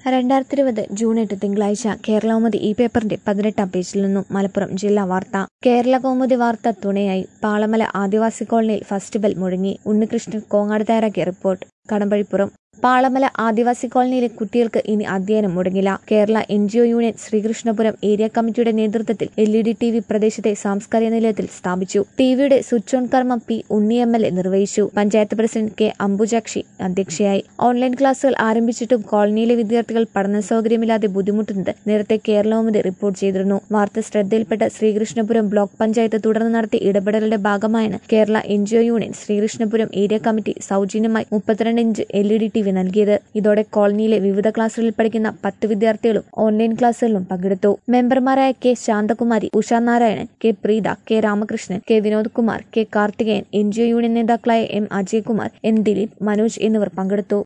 രണ്ടായിരത്തി ഇരുപത് ജൂൺ എട്ട് തിങ്കളാഴ്ച കേരളകൗമുദി ഈ പേപ്പറിന്റെ പതിനെട്ടാം പേജിൽ നിന്നും മലപ്പുറം ജില്ലാ വാർത്ത കേരള കൗമുദി വാർത്ത തുണയായി പാളമല ആദിവാസി കോളനിയിൽ ഫസ്റ്റ് ബെൽ മുഴങ്ങി ഉണ്ണികൃഷ്ണൻ കോങ്ങാട് തയ്യാറാക്കിയ റിപ്പോർട്ട് കടമ്പഴിപ്പുറം പാളമല ആദിവാസി കോളനിയിലെ കുട്ടികൾക്ക് ഇനി അധ്യയനം മുടങ്ങില്ല Kerala N G O union Sreekrishnapuram area committee നേതൃത്വത്തിൽ L E D T V പ്രദേശത്തെ സാംസ്കാരിക നിലയത്തിൽ സ്ഥാപിച്ചു ടിവിയുടെ സ്വിച്ച് ഓൺ കർമ്മം P Unni M L A നിർവഹിച്ചു പഞ്ചായത്ത് പ്രസിഡന്റ് കെ അംബുജാക്ഷി അധ്യക്ഷയായി ഓൺലൈൻ ക്ലാസുകൾ ആരംഭിച്ചിട്ടും കോളനിയിലെ വിദ്യാർത്ഥികൾ പഠന സൗകര്യമില്ലാതെ ബുദ്ധിമുട്ടുന്നത് നേരത്തെ കേരളകൗമുദി റിപ്പോർട്ട് ചെയ്തിരുന്നു വാർത്ത ശ്രദ്ധയിൽപ്പെട്ട ശ്രീകൃഷ്ണപുരം ബ്ലോക്ക് പഞ്ചായത്ത് തുടർന്ന് നടത്തിയ ഇടപെടലുടെ ഭാഗമായാണ് Kerala N G O union Sreekrishnapuram area committee സൗജന്യമായി മുപ്പത്തിരണ്ട് inch L E D T V നൽകിയത് ഇതോടെ കോളനിയിലെ വിവിധ ക്ലാസുകളിൽ പഠിക്കുന്ന പത്ത് വിദ്യാർത്ഥികളും ഓൺലൈൻ ക്ലാസുകളിലും പങ്കെടുത്തു മെമ്പർമാരായ K Santhakumari Usha Narayanan K Preetha K Ramakrishnan K Vinod Kumar K Karthikeyan N G O union നേതാക്കളായ എം അജയ്കുമാർ എൻ ദിലീപ് മനോജ് എന്നിവർ പങ്കെടുത്തു